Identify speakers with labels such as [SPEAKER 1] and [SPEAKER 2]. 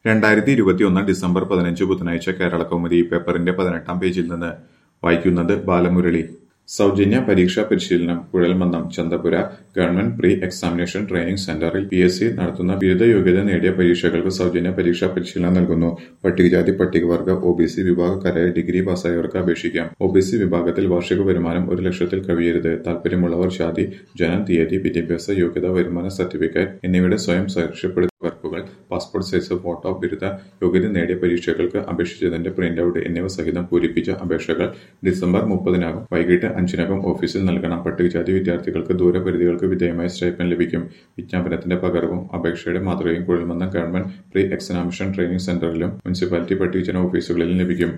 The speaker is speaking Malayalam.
[SPEAKER 1] രണ്ടായിരത്തി ഇരുപത്തിയൊന്ന് ഡിസംബർ പതിനഞ്ച് ബുധനാഴ്ച കേരള കൗമുദി പേപ്പറിന്റെ പതിനെട്ടാം പേജിൽ നിന്ന് വായിക്കുന്നത് ബാലമുരളി സൗജന്യ പരീക്ഷാ പരിശീലനം കുഴൽമന്ദം Chanthapura government pre examination training സെന്ററിൽ പി എസ് സി നടത്തുന്ന ബിരുദ യോഗ്യത നേടിയ പരീക്ഷകൾക്ക് സൗജന്യ പരീക്ഷാ പരിശീലനം നൽകുന്നു പട്ടികജാതി പട്ടികവർഗ ഒ ബി സി വിഭാഗക്കാരായ ഡിഗ്രി പാസ്സായവർക്ക് അപേക്ഷിക്കാം ഒ ബി സി വിഭാഗത്തിൽ വാർഷിക വരുമാനം ഒരു ലക്ഷത്തിൽ കവിയരുത് താൽപര്യമുള്ളവർ ജാതി ജനന തീയതി വിദ്യാഭ്യാസ യോഗ്യത വരുമാന സർട്ടിഫിക്കറ്റ് എന്നിവയുടെ സ്വയം സാക്ഷ്യപ്പെടുത്തിയ വർക്കുകൾ പാസ്പോർട്ട് സൈസ് ഫോട്ടോ ബിരുദ യോഗ്യത നേടിയ പരീക്ഷകൾക്ക് അപേക്ഷിച്ചതിന്റെ പ്രിന്റ് ഔട്ട് എന്നിവ സഹിതം പൂരിപ്പിച്ച അപേക്ഷകൾ ഡിസംബർ മുപ്പതിനകം വൈകിട്ട് അഞ്ചിനകം ഓഫീസിൽ നൽകണം പട്ടികജാതി വിദ്യാർത്ഥികൾക്ക് ദൂരപരിധികൾക്ക് വിധേയമായ സ്റ്റൈപ്പൻ ലഭിക്കും വിജ്ഞാപനത്തിന്റെ പകർവും അപേക്ഷയുടെ മാതൃകയും കുഴൽമന്ദം ഗവൺമെന്റ് പ്രീ എക്സാമിനേഷൻ ട്രെയിനിംഗ് സെന്ററിലും മുനിസിപ്പാലിറ്റി പട്ടികജന ഓഫീസുകളിലും ലഭിക്കും